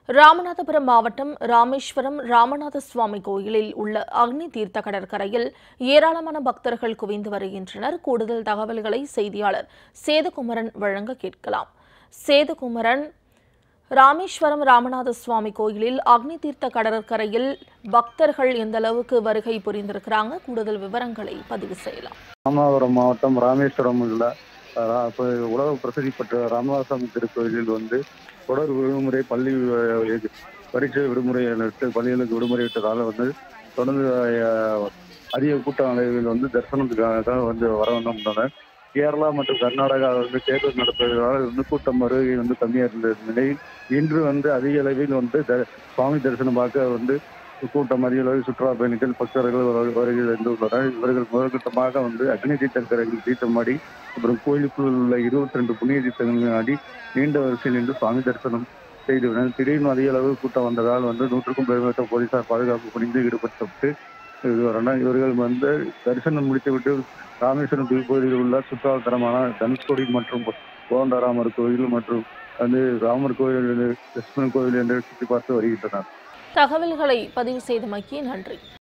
ராமநாதபுரம் மாவட்டம் ராமேஸ்வரம் ராமநாத சுவாமி கோயிலில் உள்ள அக்னி தீர்த்த கடற்கரையில் ஏராளமான பக்தர்கள் குவிந்து வருகின்றனர் கூடுதல் தகவல்களை செய்தியாளர் சேதுகுமரன் வழங்க கேட்கலாம் சேதுகுமரன் ராமேஸ்வரம் ராமநாத சுவாமி கோயிலில் அக்னி தீர்த்த கடற்கரையில் பக்தர்கள் எந்த அளவுக்கு வருகை புரிந்திருக்கிறாங்க கூடுதல் விவரங்களை பதிவு செய்யலாம் ராமநாதபுரம் மாவட்டம் ராமேஸ்வரம் உள்ள ரா- இப்ப உலக பிரசித்தி பெற்ற ராமநாதசாமி திருக்கோயிலில் வந்து தொடர் விடுமுறை பள்ளி அஹ், பரீட்சை விடுமுறை விட்டு பள்ளிகளுக்கு விடுமுறை விட்டதால வந்து தொடர்ந்து அஹ், அதிக கூட்ட அளவில் வந்து தரிசனத்துக்காக வந்து வர வந்தனர் கேரளா மற்றும் கர்நாடகா வந்து தேர்தல் நடப்பதனால் வந்து கூட்டம் வருகை வந்து கம்மியாக இருந்த நிலையில் இன்று வந்து அதிக அளவில் வந்து த- சுவாமி தரிசனம் பார்க்க வந்து கூட்டம் அதிக அளவில் சுற்றுலா பயணிகள் பக்தர்கள் வரு- வருகை வந்துள்ளனர் இவர்கள் முதற்கட்டமாக வந்து அக்னி தீர்த்தக்கரையில் தீர்த்தமாடி அப்புறம் கோயிலுக்குள் உள்ள இருபத்தி ரெண்டு புண்ணிய தீர்த்தங்கள் ஆடி நீண்ட வரிசையில் நின்று சுவாமி தரிசனம் செய்துள்ளனர் திடீர்னு அதிக அளவு கூட்டம் வந்ததால் வந்து நூற்றுக்கும் மேற்பட்ட போலீசார் பாதுகாப்பு பணிந்து ஈடுபடுத்தப்பட்டு வருகின்றனர் இவர்கள் வந்து தரிசனம் முடித்துவிட்டு ராமேஸ்வரம் திருக்கோயிலில் உள்ள சுற்றுலாத்தலமான தனுஷ்கோடி மற்றும் கோதண்டராமர் கோயில் மற்றும் வந்து ராமர் கோயில் லட்சுமணன் கோயில் என்று சுற்றி பார்த்து வருகின்றனர் தகவல்களை பதிவு செய்தமைக்கு நன்றி